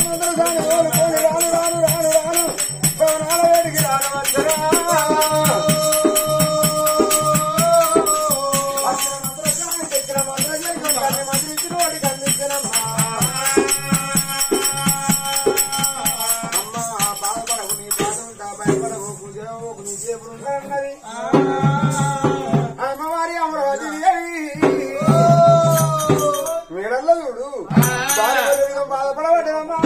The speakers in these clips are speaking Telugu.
మంత్రసాని ఓలుకొని రాను రాను రాను రాను పవనాల వేడికి రాను వచ్చరా మంత్రసాని చక్ర మంత్రజంగం కన్ని మంత్రించిన వాడి కందించనమ్మా అమ్మా బాధపడకు నీ బాధ ఉంటా భయపడకు పూజకు నీ చేపులు ఉంటాయన్నది అమ్మవారి అమరావతి మేడల్లో చూడు బాధపడేదిగా బాధపడబడ్డదమ్మా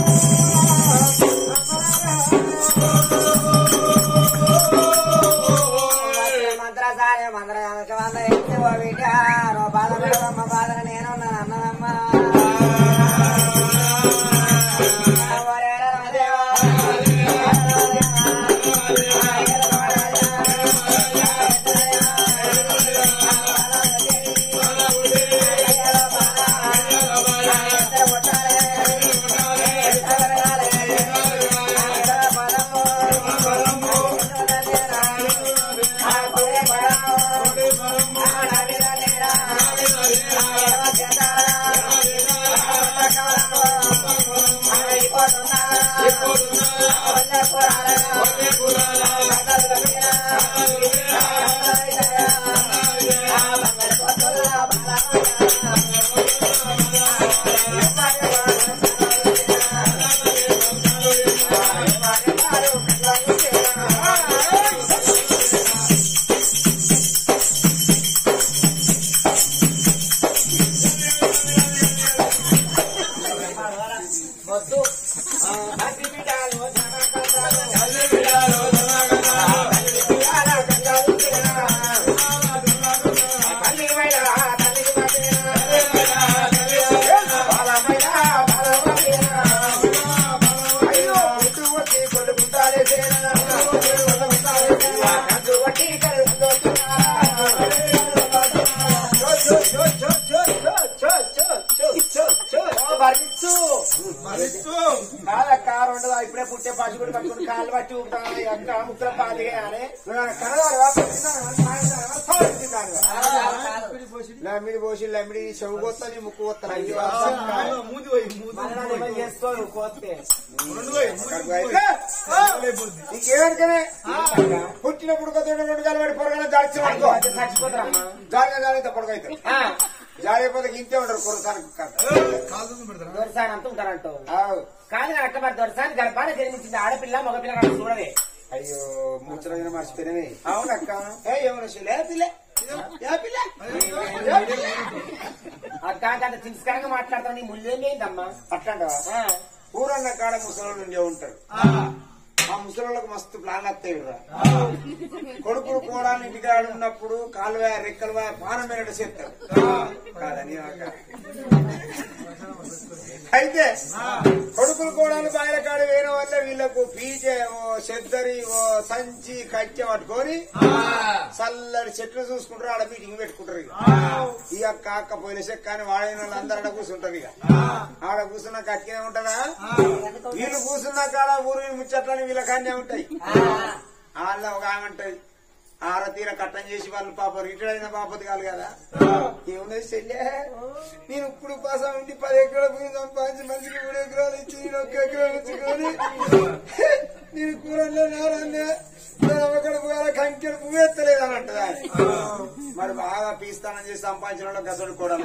మంత్రసారి మంత్ర వంద ఎత్తి ఓ బిడ్డ నువ్వు బాధపడదమ్మ బాధన నేనున్నాను అన్నదమ్మా అయ్యో పుట్టు కొట్టి కొట్టుకుంటారే కాదక్క రెండో ఇప్పుడే పుట్టే పసి కూడా కట్టుకుని కాళ్ళు పట్టి ఊపుతాను అక్క ముక్కల పాతిగా అని లమ్మిడి పోసి లమ్మిడి చెవు కొత్తని ముక్కు కొత్తని చేసుకోరు కోస్తే ఇంకేమనుకనే పుట్టినప్పుడు కొత్త రెండు కాలు పడి పొరగన దాడిచినట్టుకో చచ్చిపోతారమ్మా జాడిగా జాడితే పొడగైతే జాడిపోతే ఇంతే ఉంటారు కొరసానికి దొరసాని అంత ఉంటారంటావు కాదు నా అక్క మరి దొరసాని గర్భాన్ని జన్మించింది ఆడపిల్ల మగపిల్ల నాకు చూడవే అయ్యో ముచ్చటమైన మర్చిపోయినవి అవునక్క ఏ ఎవరు ఏ పిల్ల ఏ పిల్ల అక్క అంత తిరస్కరంగా మాట్లాడతావు నీ ముళ్ళేందమ్మా అట్లాంటవా ఆ, ఊరన్న కాడ ముసలోళ్ళు ఉండే ఉంటారు ఆ ముసలోళ్ళకి మస్తు ప్లాన్ వస్తాయి రా కొడుకులు కూడా ఇంటికాడ ఉన్నప్పుడు కాలువ రెక్కలు పానం మీద చేస్తారు కాదని ఆక. అయితే కొడుకులు కూడా బాయిల కాడ వేయడం వల్ల వీళ్ళకు పీచే ఓ చెద్దరి ఓ సంచి కట్టె పట్టుకొని చల్లడి చెట్లు చూసుకుంటారు ఆడ మీటింగ్ పెట్టుకుంటారు ఇక ఈ అక్క అక్క పోయిన చెక్క అని వాడిన వాళ్ళు అందరూ ఆడ కూర్చుంటారు ఇక ఆడ కూర్చున్న కట్టినే ఉంటదా వీళ్ళు కూర్చున్న కాడ ఊరు ముచ్చట్లని వీళ్ళ కాన్నే ఉంటాయి వాళ్ళ ఒక ఆమె ఉంటది ఆర తీర కట్టం చేసి వాళ్ళు పాప రిటైర్ అయిన బాపతి కాదు కదా ఏమున్నది చెల్లె నేను ఇప్పుడు పాసం ఉండి పది ఎకరాల భూమి సంపాదించి మంచికి మూడు ఎకరాలు ఇచ్చి నేను ఒక్క ఎకరాలు ఇచ్చుకొని నేను కూరల్లో నారన్నా ఒకడు పోయాల కంకెడు పువ్వు ఎత్తలేదు అని అంటది ఆయన. మరి బాగా పీస్తానని చేసి సంపాదించిన వాళ్ళు గసడు కూడా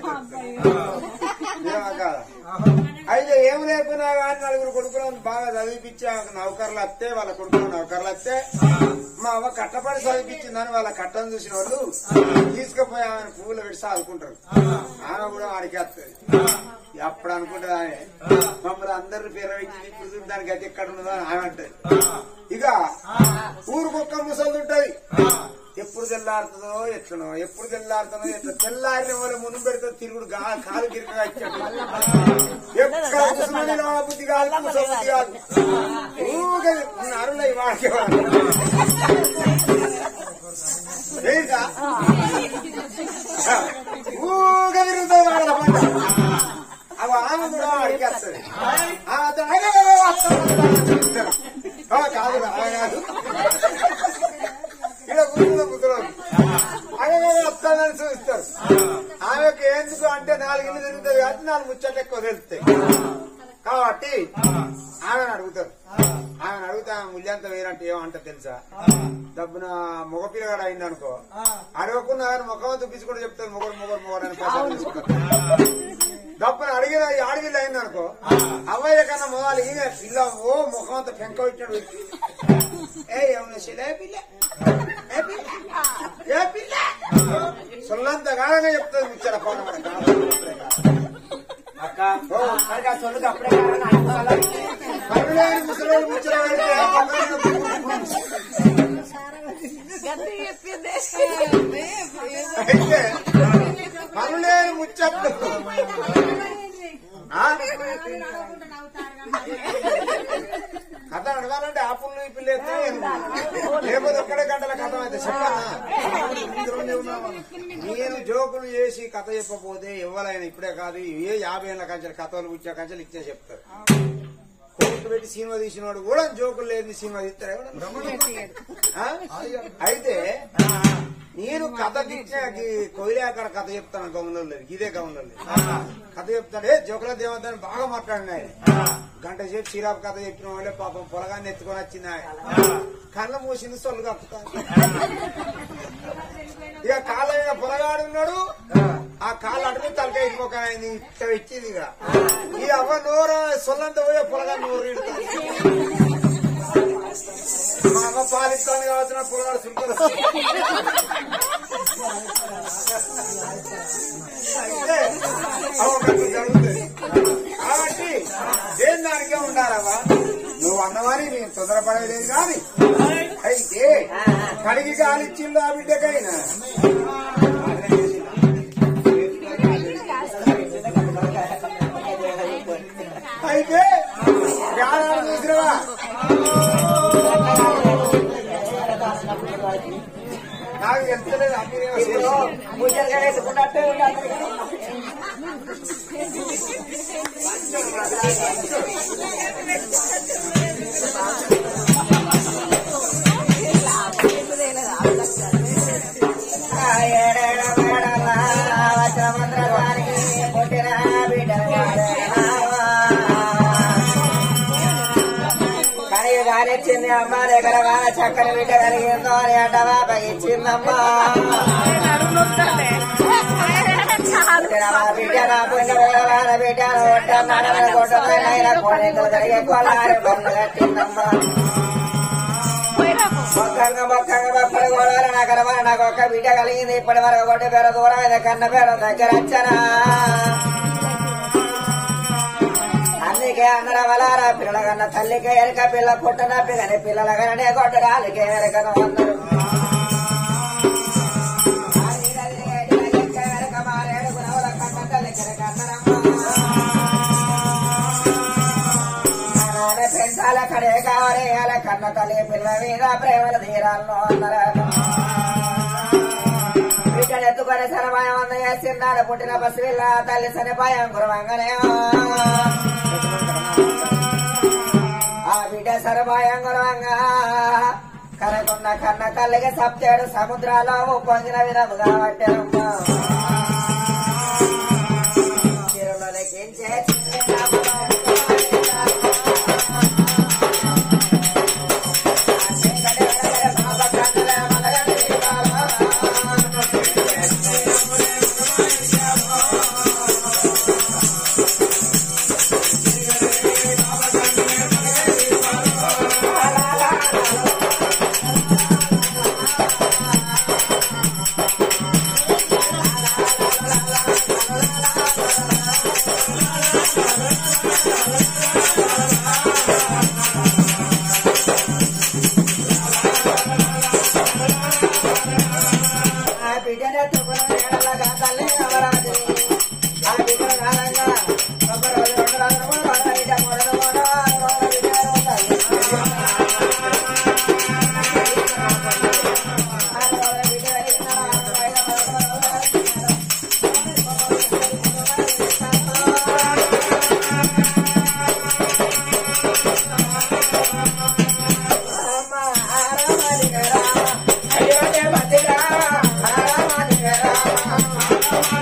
కాదా అయితే ఏం లేకున్నా కానీ నలుగురు కొడుకులను బాగా చదివిపించి ఆ నౌకర్లు వస్తే వాళ్ళ కొడుకులు నౌకర్లు వస్తే మా అవ్వ కట్టపడి చదివిపించిందని వాళ్ళ కట్టను చూసిన వాళ్ళు తీసుకుపోయి ఆమెను పువ్వులు పెట్టి సాదుకుంటారు ఆమె కూడా వాడికి వస్తుంది అప్పుడు అనుకుంటుంది ఆమె మమ్మల్ని అందరిని పేరు పెట్టింది ఇప్పుడు చూడు దానికి గతి ఎక్కడ ఉన్నదో అని ఆమె అంటది ఇక ఊరుకొక్క ముసలి ఉంటది ఎప్పుడు తెల్లారుతుందో ఎట్లనో ఎప్పుడు తెల్లారుతుందో ఎట్లా తెల్లారిన వాళ్ళ మును పెడితే తిరుగుడు గా- కాలు గిరికగా ఇచ్చాడు ఎక్కడ కూర్చున్నా నిలబడ బుద్ధి కాదు కూర్చో బుద్ధి కాదు ఊరికే అరులై వాడేవాడు ఏంటా ఊగా తిరుగుతుంది వాళ్ళ పంట అవి ఆమె కూడా అడిగేస్తుంది కాదు ఆమె కాదు ఇలా కూర్చున్న ముద్రలు ఆమె వస్తానని చూస్తారు ఆమెకు ఎందుకు అంటే నాలుగు ఇల్లు తిరుగుతుంది కాబట్టి నాలుగు ముచ్చట్లు ఎక్కువ తెలుస్తాయి కాబట్టి ఆమెను అడుగుతారు ఆమెను అడిగితే ఆమె ముల్యాంత వేరంటే ఏమంట తెలుసా డబ్బున మగ పిల్లగాడు అయింది అనుకో అడగకుండా ఆయన ముఖం చూపించుకుంటూ చెప్తారు మొగరు మొగరు మొగరు అని ప్రసాదం తీసుకుంటారు డబ్బున అడిగిన ఈ ఆడపిల్ల అయింది అనుకో అవ్వయ్య కన్నా మొదలు ఈయన పిల్ల ఓ ముఖం అంతా పెంక పెట్టినాడు ఏ ఏమన్నా శిల ఏ పిల్ల ఏ పిల్ల ఏ పిల్ల సొల్లంత గాఢంగా చెప్తుంది ముచ్చట పవన్ అక్క మరి ఆ సొల్లుకి అప్పుడే కారణం అనుకోవాలి. పరులేని ముసలోడు ముచ్చట పెడితే గట్టి చెప్పింది అయితే పనులేని ముచ్చట్లు ఆ? కథ నడవాలంటే ఆ పుల్లు ఈ పిల్ల ఎత్తే లేకపోతే ఒక్కడే గంటల కథ అయితే చెప్పాలా నేను జోకులు చేసి కథ చెప్పకపోతే ఎవరైనా ఇప్పుడే కాదు ఏ యాభై ఏళ్ళ కంచెలు కథలు వచ్చే కంచెలు ఇచ్చే చెప్తారు కోర్టు పెట్టి సినిమా తీసినవాడు కూడా జోకులు లేని సినిమా తీస్తారు ఎవడన్నా? ఆ? అయితే నేను కథ తీసిన కోయిలే అక్కడ కథ చెప్తాను గౌన్లో ఇదే గౌన్లో కథ చెప్తాడే జోకుల దేవతని బాగా మాట్లాడినాయి గంట సేపు సిరాప్ కథ చెప్పిన వాళ్ళే పాపం పొలగాన్ని ఎత్తుకొని వచ్చింది ఆయన కళ్ళ మూసింది సొల్లు కప్పుతాను ఇక కాళ్ళ మీద పొలగాడు ఉన్నాడు ఆ కాళ్ళు అడుగు తలకాయ ఇంకొక ఆయన ఇట్ట ఇచ్చింది ఇక ఈ అవ్వ నోరు సొల్లంతా పోయే పొలగా నోరు ఇడుతుంది మా అమ్మ పాలిస్తాను కావాల్సిన పొలగాడు సుంకలు అయితే అవకాశం జరుగుతుంది కాబట్టి దేని దానికే ఉండాలవ్వా నువ్వు అన్నవారి నేను తొందరపడలేదు కానీ అయితే కడిగి కాలిచ్చిండు ఆ బిడ్డకైనా అయితే జ్ఞానాలు చూసినవా నాకు ఎంతలేదు అన్ని ఇప్పుడు ముచ్చటగా వేసుకున్నట్టే ఉండాలి. ఆ ఏడేడ మేడల వజ్రమంత్రగానికి పుట్టిన బిడ్డగా కనిగి కానిచ్చింది అమ్మ దగ్గర వాన చక్కని బిడ్డ కలిగిందో అని అంటవా ఇచ్చిందమ్మా బిడ్డ నా పుణ్య వాన బిడ్డ ఒట్ట నడవల కొట్టమైన కోడెలు జరిగే కొలారి బొమ్మ కట్టిందమ్మా మొక్కంగా మొక్కంగా మొక్కలు గోడాల నగరమా నాకు ఒక్క బిడ్డ కలిగింది ఇప్పటి వరకు కొట్టి పేరు దూరం ఇది కన్న పేరు దగ్గర వచ్చనా అందుకే అందరం వలారా పిల్లల కన్నా తల్లికే ఎరక పిల్ల పుట్టన పిల్లని పిల్లల కననే కొట్టడాలికే ఎరకను అందరు పెంచాల కడే కావాలి అలా కన్న తల్లి పిల్ల మీద ప్రేమల తీరాలను అందరూ బిడ్డను ఎత్తుకొని సరపాయం అంద చేసిందాడు పుట్టిన పసిపిల్ల తల్లి సరిపాయం గురవంగనే ఆ బిడ్డ సరపాయం గురవంగా కనకున్న కన్న తల్లికి సప్తాడు సముద్రాల్లో పొంగిన విధముగా పట్టారమ్మా చిరులకించే ఆ బిడ్డనే తుప్పున ఏడలగా తల్లి అవరాది ఆ బిడ్డ కాలంగా ఒక రోజు రెండు రోజులు మూడు రోజులు బిడ్డ మూడు రోజులు మూడు రోజులు బిడ్డ తల్లి ఆ రోజుల బిడ్డ వెళ్ళిన అమ్మ ఆరామాలి రామ అయ్యోటే మధ్యరా ఆరామాలి రామ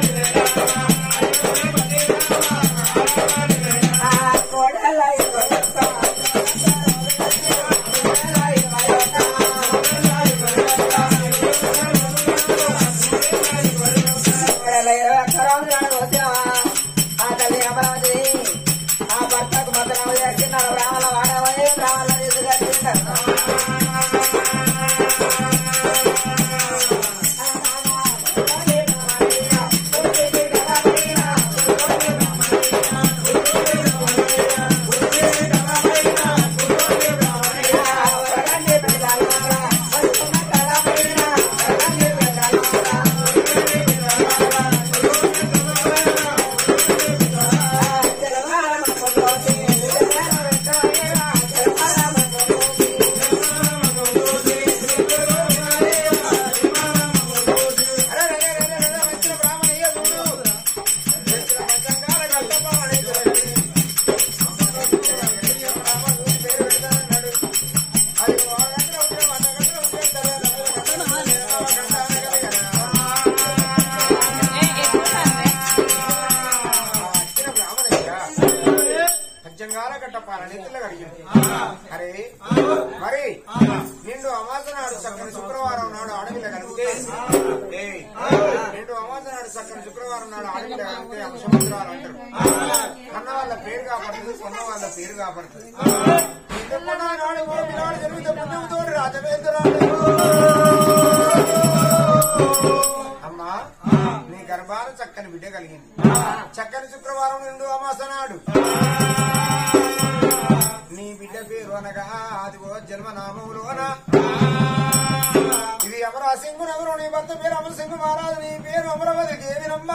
ఆ కోడల వచ్చింది అరే మరి నిండు అమాస నాడు చక్కని శుక్రవారం నాడు అడవిలో కనిపితే ఏయ్, నిండు అమాస నాడు చక్కని శుక్రవారం నాడు అడవిలో కనిపితే అపసముద్రాలు అంటారు కన్న వాళ్ళ పేరు కాపాడుతుంది కొన్న వాళ్ళ పేరు కాపాడుతుంది ఇంతకుముందు నాడు ఓ పిల్లాడు జరిగితే పుణ్యంతో రాజవేంద్రాడు అమ్మా నీ గర్భాన చక్కని బిడ్డ కలిగింది చక్కని శుక్రవారం నిండు అమాస నాడు నీ బిడ్డ పేరు అనగా అదిగో జన్మనామములోన ఇది అమరా సింగు నగరు నీ భర్త పేరు అమర సింగు మహారాజు నీ పేరు అమరవతి దేవినమ్మ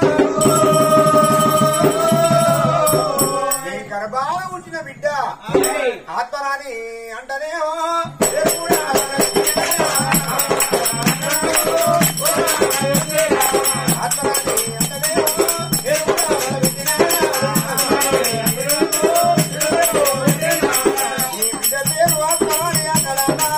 నీ గర్భాన పుట్టిన బిడ్డ ఆత్మరాని అంటనేమో పేరు కూడా ఆత్మరాని అంటనేమో పేరు కూడా నీ బిడ్డ పేరు ఆత్మరాని అంటడమ్మా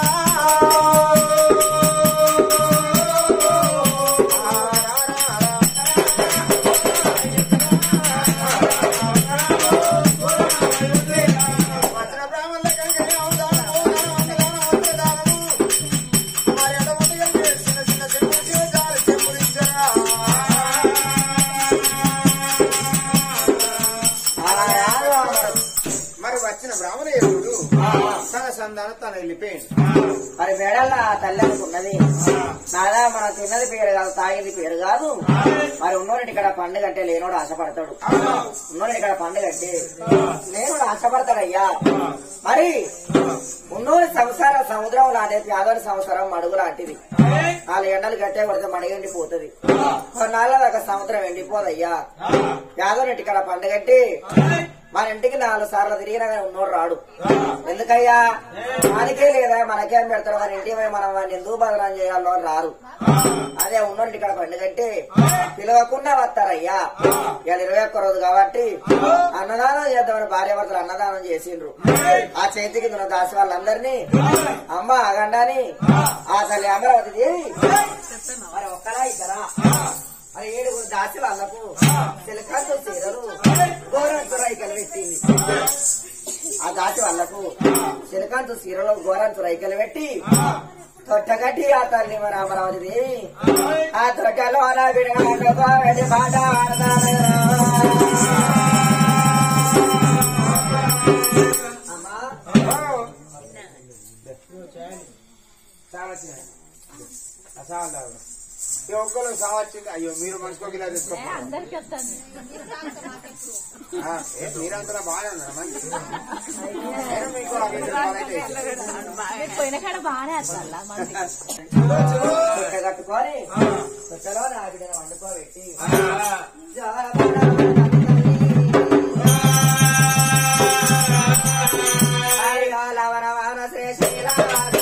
వచ్చిన బ్రాహ్మణుల కలిగి అవతారము, ధనవంతులను వందదానము. మరి ఎంతమంది కలిగి చిన్న చిన్న చెప్పులు జీవితాలు చెప్పులు ఇచ్చారా? మరి వచ్చిన బ్రాహ్మణేయుడు తన సంధాన తన వెళ్ళిపోయింది మరి మేడల తల్లి అనుకున్నది నాదా మనం తిన్నది పేరు కాదు తాగింది పేరు కాదు మరి ఉన్నోడి ఇక్కడ పండుగ అంటే లేనోడు ఆశపడతాడు ఉన్నోడి ఇక్కడ పండుగ అంటే లేనోడు ఆశపడతాడయ్యా మరి ఉన్నోడి సంసార సముద్రం లాంటి పేదోడి సంసారం మడుగు లాంటిది నాలుగు ఎండలు గట్టే కొడితే మడిగి ఎండిపోతుంది కొన్నాళ్ళ దాకా సముద్రం ఎండిపోదయ్యా పేదోడి ఇక్కడ పండుగ అంటే మన ఇంటికి నాలుగు సార్లు తిరిగినా కానీ ఉన్నోడు రాడు ఎందుకయ్యా మనకే లేదా మనకేం పెడతారు మన ఇంటికి పోయి మనం వాడిని ఎందుకు బదనాం చేయాలో అని రారు అదే ఉన్నోడి ఇక్కడ పండుగంటే పిలవకుండా వస్తారయ్యా ఇవాళ ఇరవై ఒక్క రోజు కాబట్టి అన్నదానం చేద్దామని భార్య భర్తలు అన్నదానం చేసిండ్రు ఆ చేతికి ఉన్న దాసి వాళ్ళందరినీ అమ్మ అగండాని ఆ తల్లి అమరావతి దేవి మరి ఒక్కలా ఇద్దరా మరి ఏడుగురు దాసి వాళ్ళకు చిలకాతో చీరలు గోరంతో రైకలు పెట్టింది ఆ దాసి వాళ్ళకు చిలకాంతు చీరలో గోరంతో రైకలు పెట్టి తొట్టగట్టి ఆ తల్లి మరి అమరావతి దేవి ఆ తొట్టలో అలా విడగొట్టి పాట అమ్మా సావచ్చింది అసాలు ఈ ఒక్కరు సావచ్చింది అయ్యో మీరు మనిషికి ఇలా ఏ, తీసుకోండి అందరికి వస్తాను మీరంతా బాగానే ఉన్నారు మంచి నేను మీకు ఆ విషయం బాగైతే మీరు పోయిన కాడ బాగానే వస్తాను మంది తొట్ట కట్టుకొని తొట్టలో నా బిడ్డను వండుకోబెట్టి లవణవాన శ్రీ శ్రీరామ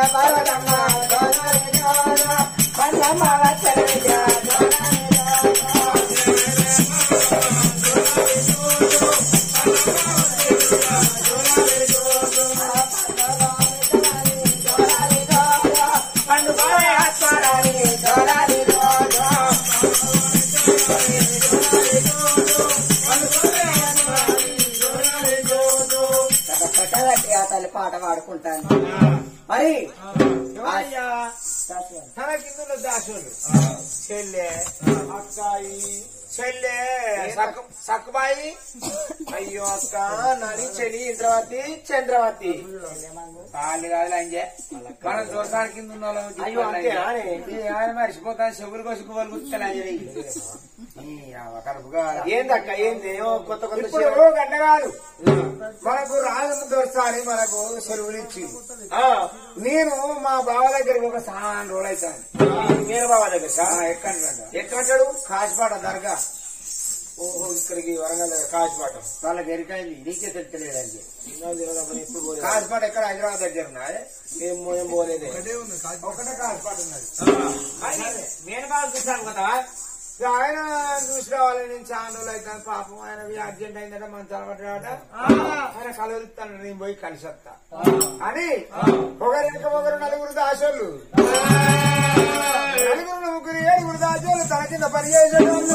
పార్వతమ్మ జోలాలి జోలా పంచమ్మ వచ్చర విద్య జోలాలి జోలా పండుగ ఆస్వాదాలి జోలాలి జోలా కట్టగట్టి ఆ తల్లి పాట పాడుకుంటాను మరి ఎవరయ్యా? తన కింద దాసులు చెల్లె అక్కాయి చెల్లె సక్కు- సక్కుబాయి అయ్యో అక్క నని చెలి ఇంద్రవతి చంద్రవతి కాళ్ళు కాదు అంజే మనం దోసాని కింద ఉన్న వాళ్ళం చెప్పాలి అయ్యో, అంతేనా? ఇది ఏమైనా మర్చిపోతాను చెవులు కోసుకు వాళ్ళు గుర్తులు అంజలి కడుపుగా ఏందక్క ఏంది ఏమో కొత్త కొత్త ఇప్పుడు గంట కాదు మనకు రాజు దొరసాని మనకు సెలవులు ఇచ్చింది నేను మా బావ దగ్గరికి ఒక సాన్ రోజులు అవుతాను మీరు బాబా దగ్గర ఎక్కడ ఎక్కడంటాడు కాసిపాట దర్గా ఓహో ఇక్కడికి వరంగల్ దగ్గర కాసిపాట వాళ్ళకి ఎరికైంది నీకే తెలుస్తలేదండి ఎప్పుడు పోలేదు కాసిపాట ఎక్కడ హైదరాబాద్ దగ్గర ఉన్నది ఏం ఏం పోలేదే ఒకటే కాసిపాట ఉన్నది నేను బాగా చూసాను కదా ఇక ఆయన చూసి రావాలి నేను చాలా రోజులు అవుతాను పాపం ఆయన అర్జెంట్ అయిందట మంచి అలవాటు ఆయన కలవరిస్తాను నేను పోయి కలిసి వస్తా అని ఒకరింక ఒకరు నలుగురు దాసోళ్ళు నలుగురు ముగ్గురు ఏడుగురు దాసోళ్ళు తన కింద పని చేసేటోళ్ళు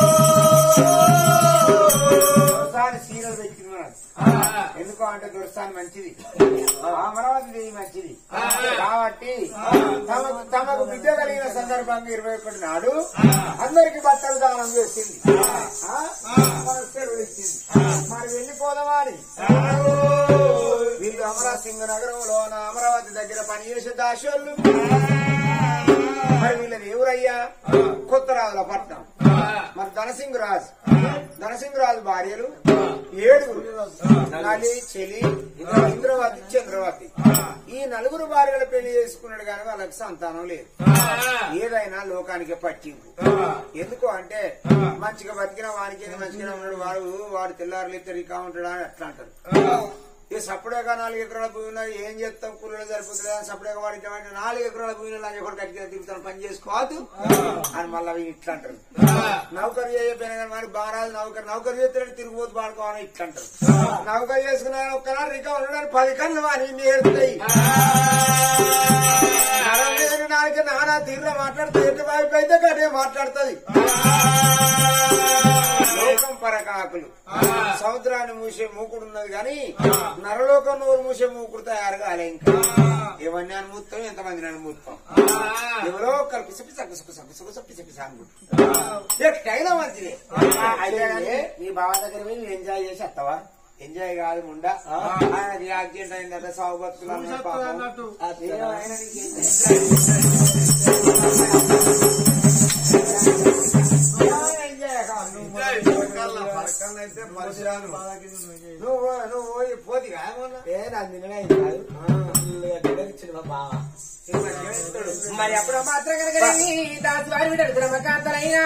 దొరసాని సీరియల్ పెట్టుకున్నాడు ఎందుకు అంటే దొరసాని మంచిది అమరావతి దేవి మంచిది కాబట్టి తమకు తమకు విద్య కలిగిన సందర్భంగా ఇరవై ఒకటి నాడు అందరికి బట్టలు దానం చేసింది ఆ? మనకు సెలవులు ఇచ్చింది మరి వెళ్ళిపోదామా అని వీళ్ళు అమరా సింగ నగరంలో అమరావతి దగ్గర పనిచేసే దాసోళ్ళు మరి వీళ్ళది ఎవరయ్యా కొత్త రాజుల పట్నం మరి ధనసింగ్ రాజు ధనసింగ్ రాజు భార్యలు ఏడుగురు నలి చెలి ఇంద్రవతి చంద్రవతి ఈ నలుగురు భార్యలు పెళ్లి చేసుకున్నాడు కానీ వాళ్ళకి సంతానం లేదు ఏదైనా లోకానికి పట్టింపు ఎందుకు అంటే మంచిగా బతికిన వానికి మంచిగా ఉన్నాడు వాడు వాడు తెల్లారులు ఇద్దరు ఇకా ఉంటాడు అని అట్లా అంటారు ఈ సప్పుడేగా నాలుగు ఎకరాల భూమి ఉన్నది ఏం చేస్తాం కూలీలు సరిపోతుంది అని సప్పుడేగా వాడికి ఏమంటే నాలుగు ఎకరాల భూమిలో నా ఒకటి కట్టిగా తిరుగుతాను పని చేసుకోవద్దు అని మళ్ళీ అవి ఇట్లా అంటారు నౌకరు చేయకపోయినా కానీ మరి బారాజు నౌకరు నౌకరు చేస్తే తిరిగిపోతు పాడుకోవాలని ఇట్లా అంటారు నౌకరు చేసుకున్న ఒక్కనా రికా ఉండడానికి పది కళ్ళు వాని నేర్పుతాయి నరం లేని నాలుగు నానా తీరులో మాట్లాడుతుంది ఎటు వైపు అయితే గడే మాట్లాడుతుంది లోకం పరకాకులు సముద్రాన్ని మూసే మూకుడు ఉన్నది కానీ నరలోకం నూరు మూసే మూకుడు తయారు కాలే ఇంకా ఇవన్నీ అనుమూతాం ఎంతమంది అనుమూతాం ఎవరో ఒకరు పిస పిస కుస కుస కుస కుస పిస పిస అనుకుంటాం ఎట్టయినా మంచిదే అయితే కానీ మీ బావ దగ్గర పోయి నువ్వు ఎంజాయ్ చేసి వస్తావా ఎంజాయ్ కాదు ముండా ఆయనకి యాక్సిడెంట్ అయిందట సాగు బతుకులు అన్నాడు పాపం. నేను ఆయన నీకు ఏం ఎంజాయ్ కాదు. నువ్వు పరకల్లో అయితే పరిసరాలు. నువ్వు నువ్వు పోయి పోతిగా ఏమన్నా ఏ నాకు నిన్ననే అయింది కాదు ఫుల్లుగా తిరగచ్చిండు మా బావ మరి అప్పుడు మాత్రం కనుక దాసి వారి విడడు బ్రహ్మకాంతలైనా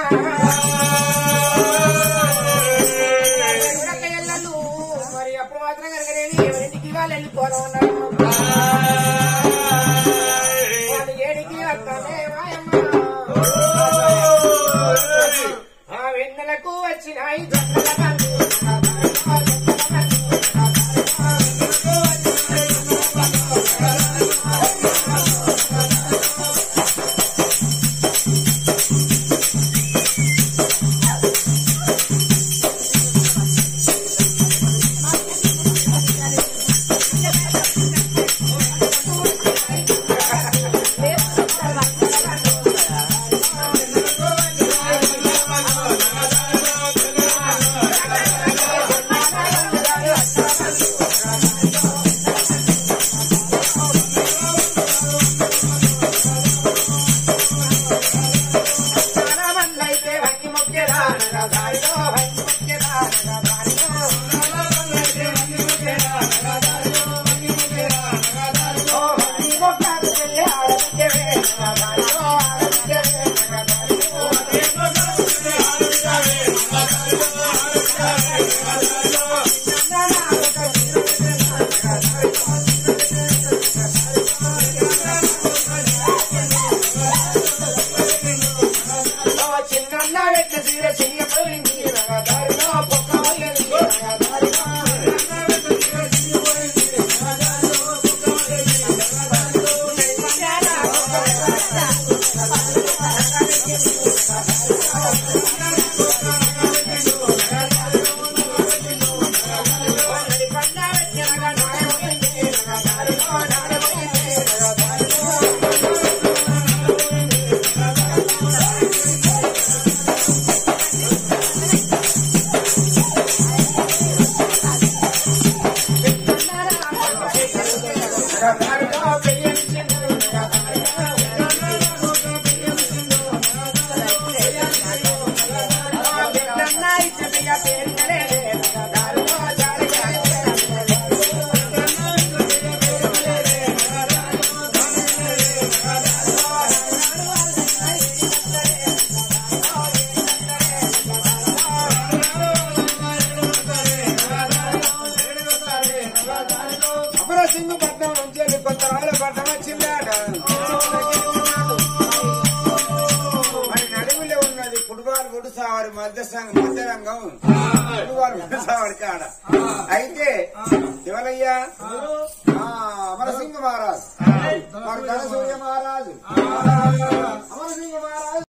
మరి అప్పుడు మాత్రం కనుక ఎవరింటికి వాళ్ళు వెళ్ళిపోను ఉన్నాడు వాళ్ళు ఏడికి వస్తానే మాయమ్మ ఆ వెన్నెలకు వచ్చినాయి జొన్నల కళ్ళు. మనమందైతే వంగి మొక్కేదానగా దారిలో వంగి మొక్కేదానగా దారిలో. ఓ వంగి మొక్కాకు చెల్లె ఆడబిడ్డవే నగా దారిలో, ఆడబిడ్డవే నగా దారిలో. చిన్ననాడు కసిరు నగా దారిలో. అమరసింహపట్నం నుంచి వెళ్ళి కొత్త రాయలపట్నం వచ్చిందాట మరి నడుములో ఉన్నది ఫుట్బాల్ గుడిసావారి మధ్య సంఘం మధ్య రంగం ఫుట్బాల్ గుడిసావారి కాడ అయితే శివలయ్య ఆ, అమరసింహ మహారాజ్ మరి ధనసూర్య మహారాజు అమరసింహ మహారాజు